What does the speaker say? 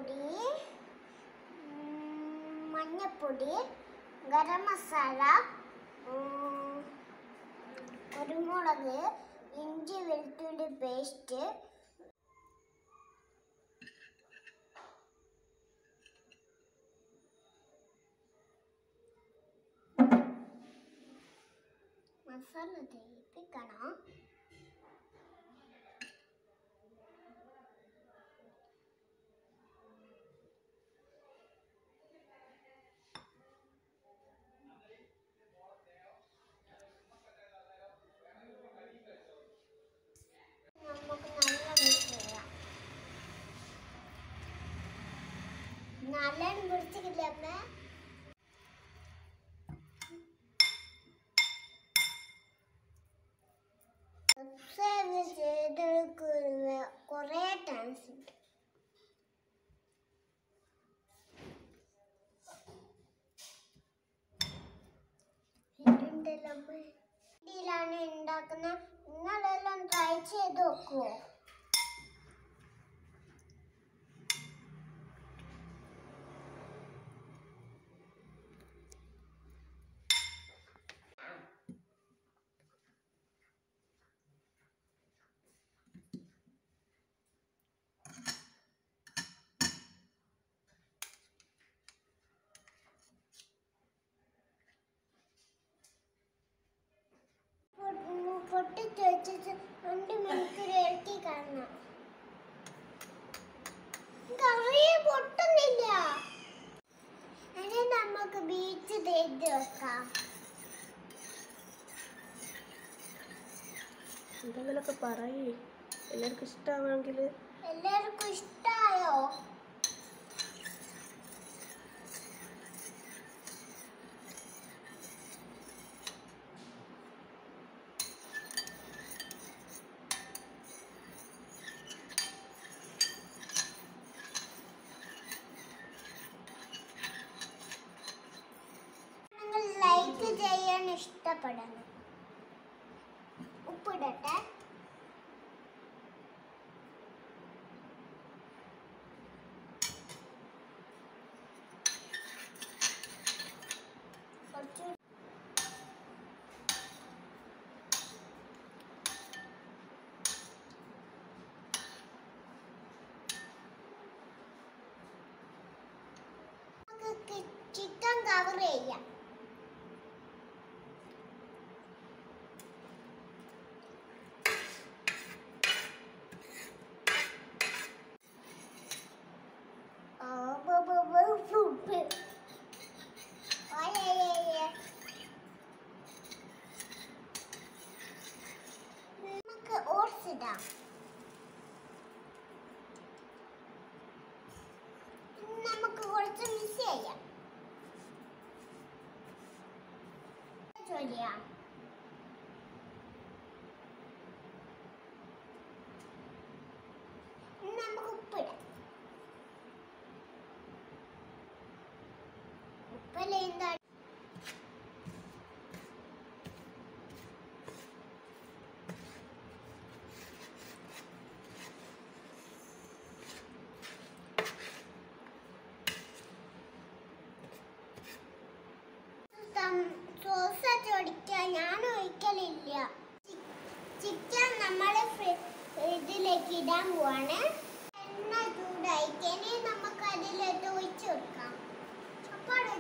പൊടി ഉം, മഞ്ഞപ്പൊടി ഗരം മസാല ഉം, കുരുമുളക് ഇഞ്ചി വെളുത്തുള്ളി പേസ്റ്റ് മസാല തേപ്പിക്കണം നമുക്ക് നല്ല മിക്സ് ചെയ്യാം നല്ല പിടിച്ചിട്ടില്ല അമ്മ സബ്സ്ക്രൈബ് ചെയ്തെടുക്കുന്ന കുറേ ടൈംസ് ഉണ്ട് ഇതുണ്ടല്ലോ അമ്മ. ഇതിലാണ് ഉണ്ടാക്കുന്നത് നിങ്ങളെല്ലാം ട്രൈ ചെയ്ത് നോക്കുമോ പൊട്ടിച്ച് വെച്ചിട്ട് രണ്ട് മണിക്കൂർ ഇളക്കി കാണണം കറി പൊട്ടുന്നില്ല ഇനി നമുക്ക് ബീച്ച് തേച്ച് വെക്കാം എന്തെങ്കിലുമൊക്കെ പറയേ എല്ലാവർക്കും ഇഷ്ടമാണെങ്കിൽ എല്ലാവർക്കും ഇഷ്ടായോ നിങ്ങൾ ലൈക്ക് ചെയ്യാൻ ഇഷ്ടപ്പെടണം ഉപ്പിടട്ടെ കുറച്ച് നമുക്ക് ചിക്കൻ കവർ ചെയ്യാം ആ, ബ- ബ- ബ- ഫു- ഫു. ഓയേ നമുക്ക് ഓട്സ് ഇടാം ഇനി നമുക്ക് കുറച്ച് മിക്സ് ചെയ്യാം ചെയ്യാം ഇനി നമുക്ക് ഉപ്പിടാം ഉപ്പല്ലേ എന്താ സോസ് ഒഴിക്കാൻ ഞാൻ ഒഴിക്കലില്ല ചിക്കൻ നമ്മൾ ഇതിലേക്ക് ഇടാൻ പോവാണ് എണ്ണ ചൂടായിക്കനെ നമുക്ക് അതിലേക്ക് ഒഴിച്ചു കൊടുക്കാം അപ്പോൾ